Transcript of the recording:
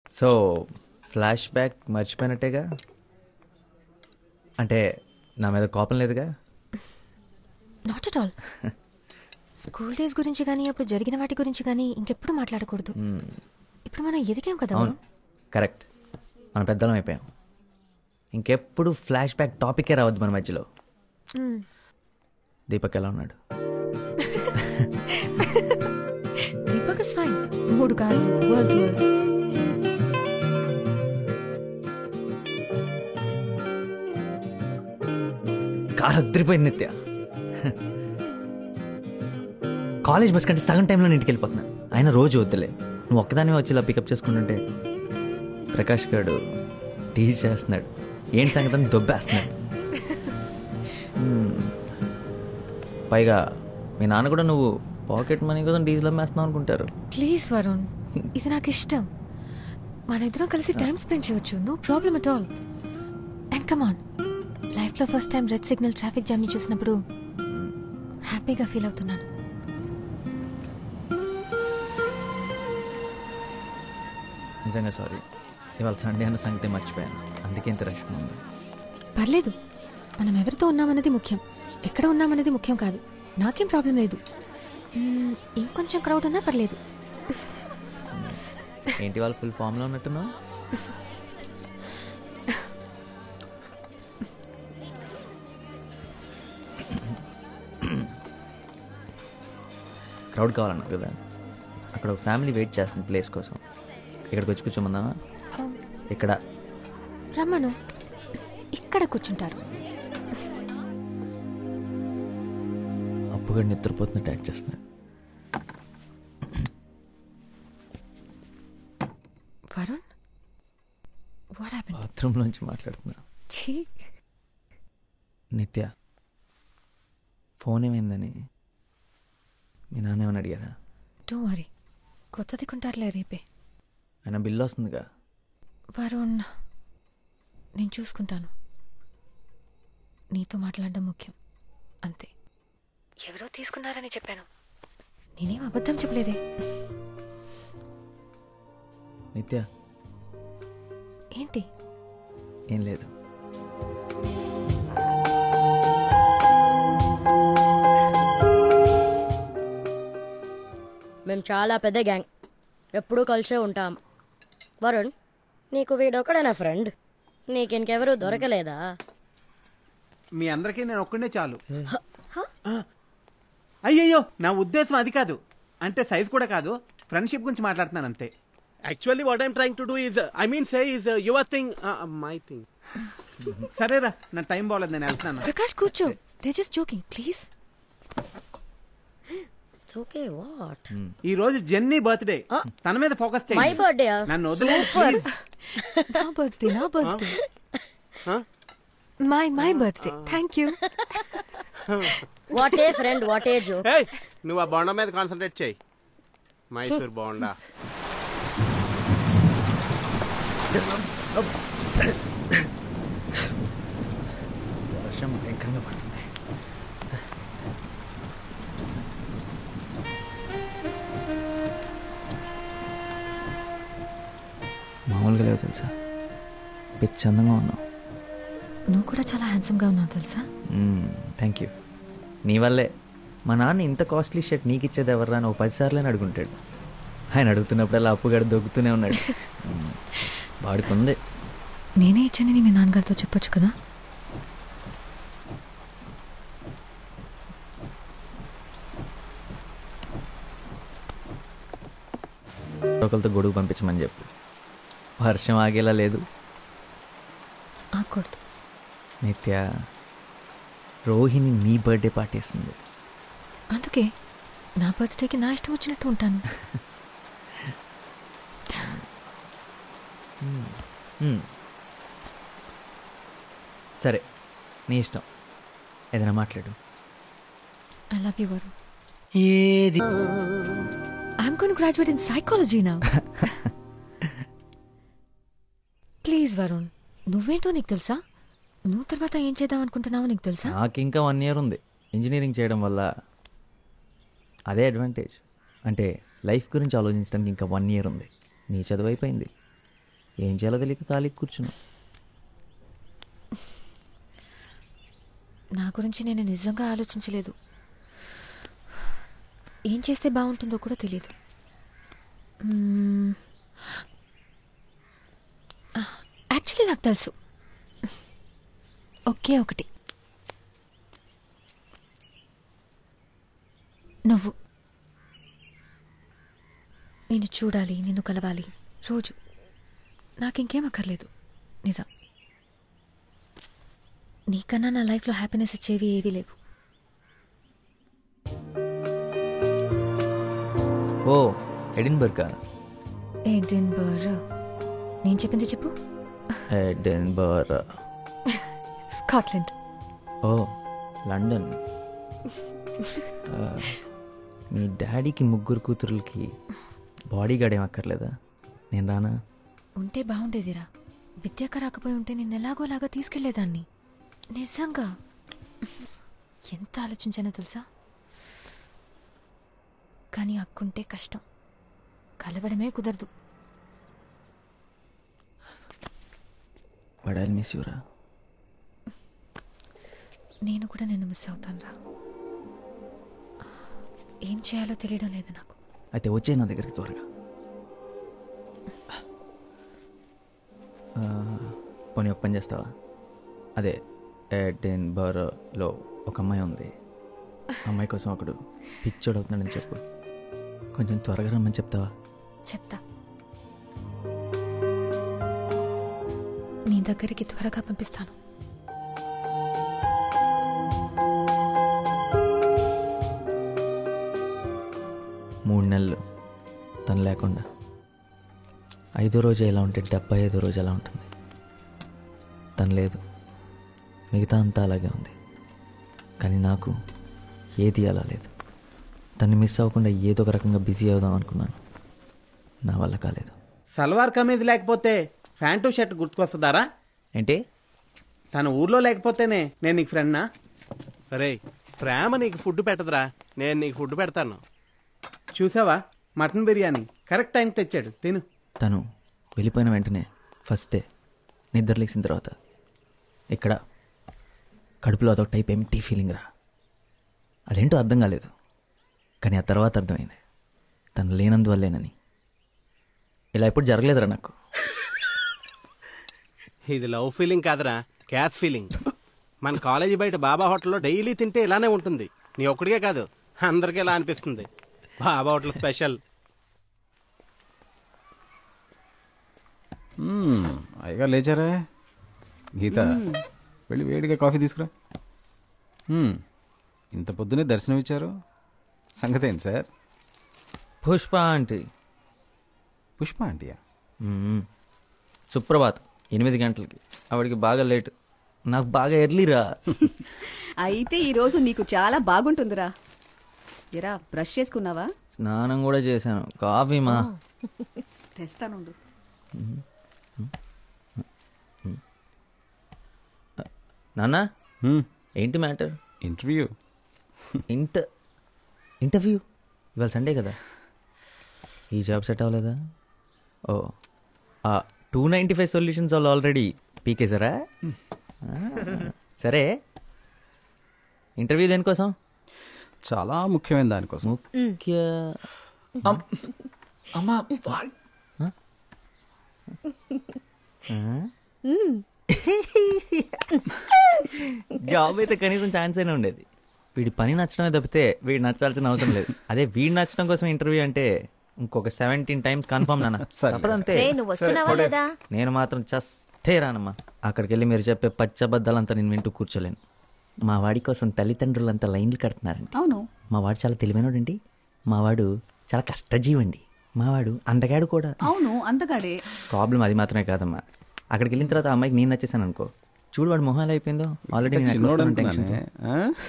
So flash back మర్చిపోయినట్టేగా అంటే నా మీద కోపం లేదుగా not at all school days గురించి కానీ అప్పుడు జరిగిన వాటి గురించి కానీ ఇంకెప్పుడు మాట్లాడకూడదు ఇప్పుడు మనం ఎదిగాం కదా అవును కరెక్ట్ మన పెద్దలం అయిపోయాం ఇంకెప్పుడు ఫ్లాష్ బ్యాక్ టాపికే రావద్దు మన మధ్యలో దీపక్ ఎలా ఉన్నాడు దీపక్ ఇస్ ఫైన్ మూడు కాదు వరల్డ్ టూర్స్ కార్ అద్దరిపోయింది నిత్య కాలేజ్ బస్ కంటే సగం టైంలో ఇంటికి వెళ్ళిపోతున్నా ఆయన రోజు వద్దులే నువ్వు ఒక్కదానివే వచ్చి ఇలా పికప్ చేసుకుంటుంటే ప్రకాష్ గారు టీచ్ చేస్తున్నాడు ఏంటి సంగతి అని దొబ్బేస్తున్నాడు Hmm. పైగా మీ నాన్న కూడా నువ్వు పాకెట్ మనీ కోసం డీజిల్ అమ్మేస్తున్నావు అనుకుంటారు ప్లీజ్ వరుణ్ ఇది నాకు ఇష్టం మన ఇద్దరం కలిసి టైం స్పెండ్ చేయొచ్చు no problem at all and come on లైఫ్లో first time red signal traffic జామ్ని చూసినప్పుడు హ్యాపీగా ఫీల్ అవుతున్నాను నిజంగా సారీ ఇవాళ సండే అన్న సంగతి మర్చిపోయాను అందుకే ఇంత రష్గా ఉంది పర్లేదు మనం ఎవరితో ఉన్నామన్నది ముఖ్యం ఎక్కడ ఉన్నామన్నది ముఖ్యం కాదు నాకేం ప్రాబ్లం లేదు మ్మ్, ఇంకొంచెం క్రౌడ్ ఉన్నా పర్లేదు ఏంటి వాళ్ళు ఫుల్ ఫామ్లో ఉన్నట్టున్నావు క్రౌడ్ కావాలన్నారు కదా అక్కడ ఒక ఫ్యామిలీ వెయిట్ చేస్తుంది ప్లేస్ కోసం ఇక్కడికి వచ్చి కూర్చోమందామా ఇక్కడ రమ్మను ఇక్కడ కూర్చుంటారు అప్పుగా నిద్రపోతున్నట్టు యాక్ట్ చేస్తున్నాడు వరుణ్ వాట్ హ్యాపెన్ బాత్రూంలోంచి మాట్లాడుతున్నా ఛీ నిత్య ఫోన్ ఏమైందని మీ నాన్న ఏమని అడిగారా డో వరీ కొత్తది కొంటారులే రేపే ఆయన బిల్లు వస్తుందిగా వరుణ్ నేను చూసుకుంటాను నీతో మాట్లాడడం ముఖ్యం అంతే ఎవరో తీసుకున్నారని చెప్పాను నేనేం అబద్ధం చెప్పలేదే నిత్య ఏంటి ఏం లేదు మేము చాలా పెద్ద గ్యాంగ్ ఎప్పుడూ కలిసే ఉంటాం వరుణ్ నీకు వీడొక్కడేనా ఫ్రెండ్ నీకింకెవరూ దొరకలేదా మీ అందరికీ నేను ఒక్కడే చాలు ఆ. అయ్యయ్యో నా ఉద్దేశం అది కాదు అంటే సైజ్ కూడా కాదు ఫ్రెండ్షిప్ గురించి మాట్లాడుతున్నాను అంతే Actually, what I'm trying to do is, uh, I mean, say, is uh, your thing, uh, uh, my thing. సరేరా నా టైం బాగలేదు నేను వెళ్తున్నాను ప్రకాష్ కూర్చో they just joking please okay what ఈ రోజు జెన్నీ బర్త్డే తన మీద ఫోకస్ మై చేయండి బర్త్డే నన్ను వదిలే ప్లీజ్ నా బర్త్డే నా birthday Huh? My my birthday thank you what a friend what a joke Hey, నువ్వు ఆ బోండా మీద కాన్సన్ట్రేట్ చేయి మైసూర్ బోండా వర్షం భయంకరంగా పడుతుంది మామూలుగా లేవు తెలుసా పిచ్చి అందంగా ఉన్నావు నువ్వు కూడా చాలా హ్యాండ్సమ్గా ఉన్నావు తెలుసా థ్యాంక్ యూ నీ వల్లే మా నాన్న ఇంత కాస్ట్లీ షర్ట్ నీకు ఇచ్చేది ఎవర్రా అని ఒక పదిసార్లు అని అడుగుంటాడు ఆయన అడుగుతున్నప్పుడల్లా అప్పుగాడు దొక్కుతూనే ఉన్నాడు మ్మ్. వాడికి ఉంది నేనే ఇచ్చానని మీ నాన్నగారితో చెప్పొచ్చు కదా ఒకరితో గొడుగు పంపించమని చెప్పు వర్షం ఆగేలా లేదు ఆకూడదు నిత్య రోహిణి నీ బర్త్డే పార్టీ ఇస్తుంది అందుకే నా బర్త్డేకి నా ఇష్టం వచ్చినట్టు ఉంటాను మ్మ్. సరే నీ ఇష్టం ఏదైనా మాట్లాడు ఐ లవ్ యూ వరుణ్ ఏది I'm gonna graduate in psychology నా ప్లీజ్ వరుణ్ నువ్వేంటో నీకు తెలుసా నువ్వు తర్వాత ఏం చేద్దాం అనుకుంటున్నావో నీకు తెలుసా నాకు ఇంకా వన్ ఇయర్ ఉంది ఇంజనీరింగ్ చేయడం వల్ల అదే అడ్వాంటేజ్ అంటే లైఫ్ గురించి ఆలోచించడానికి ఇంకా వన్ ఇయర్ ఉంది నీ చదువు అయిపోయింది ఏం చేయాలో తెలియక ఖాళీ కూర్చున్నా నా గురించి నేను నిజంగా ఆలోచించలేదు ఏం చేస్తే బాగుంటుందో కూడా తెలియదు యాక్చువల్లీ నాకు తెలుసు ఒకే ఒకటి నువ్వు నేను చూడాలి నిన్ను కలవాలి రోజు నాకింకేం అక్కర్లేదు నిజం నీకన్నా నా లైఫ్లో హ్యాపీనెస్ ఇచ్చేవి ఏవీ లేవు ఓ ఎడిన్బర్గా ఎడిన్బర్గ్ నేను చెప్పింది చెప్పు ఎడిన్బర్ స్కాట్లాండ్ ఓ లండన్ ఆ, మీ డాడీకి ముగ్గురు కూతురులకి బాడీ గార్డ్ ఏం అక్కర్లేదా నేను రానా ఉంటే బాగుండేదిరా విద్యాక రాకపోయి ఉంటే నేను ఎలాగోలాగా తీసుకెళ్లేదాన్ని నిజంగా ఎంత ఆలోచించానో తెలుసా కానీ అక్కుంటే కష్టం కలవడమే కుదరదు వడాలి మిస్ యూరా నేను కూడా నిన్ను మిస్ అవుతాను రా ఏం చేయాలో తెలియడం లేదు నాకు అయితే వచ్చే నా దగ్గరికి త్వరగా ఆ, పోనీ ఒక పని చేస్తావా అదే ఎడిన్బర్గ్లో ఒక అమ్మాయి ఉంది ఆ అమ్మాయి కోసం ఒకడు పిచ్చోడు అవుతున్నాడని చెప్పు కొంచెం త్వరగా రమ్మని చెప్తావా చెప్తా నీ దగ్గరికి త్వరగా పంపిస్తాను మూడు నెలలు తను లేకుండా ఐదో రోజు ఎలా ఉంటే డెబ్బై ఐదో రోజు ఎలా ఉంటుంది తను లేదు మిగతా అంతా అలాగే ఉంది కానీ నాకు ఏది అలా లేదు తన్ని మిస్ అవ్వకుండా ఏదో ఒక రకంగా బిజీ అవుదాం అనుకున్నాను నా వల్ల కాలేదు సల్వార్ కమీజ్ లేకపోతే ప్యాంటు షర్ట్ గుర్తుకొస్తుందారా ఏంటి తన ఊర్లో లేకపోతేనే నేను నీకు ఫ్రెండ్నా రే ప్రేమ నీకు ఫుడ్ పెట్టదురా నేను నీకు ఫుడ్ పెడతాను చూసావా మటన్ బిర్యానీ కరెక్ట్ టైంకి తెచ్చాడు తిను తను వెళ్ళిపోయిన వెంటనే ఫస్ట్ డే నిద్ర లేచిన తర్వాత ఇక్కడ కడుపులో అదొక టైప్ ఎంటీ ఫీలింగ్ రా అదేంటో అర్థం కాలేదు కానీ ఆ తర్వాత అర్థమైంది తను లేనందువల్లేనని ఇలా ఎప్పుడు జరగలేదురా నాకు ఇది లవ్ ఫీలింగ్ కాదురా క్యాష్ ఫీలింగ్ మన కాలేజీ బయట బాబా హోటల్లో డైలీ తింటే ఇలానే ఉంటుంది నీ ఒక్కడికే కాదు అందరికీ ఇలా అనిపిస్తుంది బాబా హోటల్ స్పెషల్ మ్మ్, అయ్యగా లేచారా గీత వెళ్ళి వేడిగా కాఫీ తీసుకురా మ్మ్, ఇంత పొద్దునే దర్శనం ఇచ్చారు సంగతి ఏంటి సార్ పుష్ప ఆంటీ పుష్ప ఆంటీయా మ్మ్. సుప్రభాత్ ఎనిమిది గంటలకి ఆవిడకి బాగా లేట్ నాకు బాగా ఎర్లీరా అయితే ఈరోజు నీకు చాలా బాగుంటుందిరా ఎరా బ్రష్ చేసుకున్నావా స్నానం కూడా చేశాను కాఫీ మా తెస్తానుండు నాన్న మ్మ్, ఏంటి మ్యాటర్ ఇంటర్వ్యూ ఇంట ఇంటర్వ్యూ ఇవాళ సండే కదా ఈ జాబ్ సెట్ అవ్వలేదా ఓ టూ నైంటీ ఫైవ్ సొల్యూషన్స్ వాళ్ళు ఆల్రెడీ పీకేసారా ఆ, సరే ఇంటర్వ్యూ దేనికోసం చాలా ముఖ్యమైన దానికోసం ముఖ్య అమ్మా జాబ్ అయితే కనీసం ఛాన్స్ అయినా ఉండేది వీడి పని నచ్చడమే తప్పితే వీడు నచ్చాల్సిన అవసరం లేదు అదే వీడు నచ్చడం కోసం ఇంటర్వ్యూ అంటే ఇంకొక సెవెంటీన్ టైమ్స్ కన్ఫర్మ్ నాన్న సరే. తప్పదంతే నువ్వు వస్తున్నావా లేదా నేను మాత్రం చస్తే రానమ్మా అక్కడికి వెళ్ళి మీరు చెప్పే పచ్చబద్దాలంతా నేను వింటూ కూర్చోలేను మా వాడి కోసం తల్లిదండ్రులంతా లైన్లు కడుతున్నారండి అవును మా వాడు చాలా తెలివైనడండి మా వాడు చాలా కష్టజీవండి మా వాడు అందగాడు కూడా అవును అంతగాడే ప్రాబ్లం అది మాత్రమే కాదమ్మా అక్కడికి వెళ్ళిన తర్వాత ఆ అమ్మాయికి నేను నచ్చేసాను అనుకో చూడు వాడు మొహాలు అయిపోయిందో ఆల్రెడీ నేను ఎక్కడ చిన్నోడు వస్తానో టెన్షన్తో. అనుకున్నానే ఆ?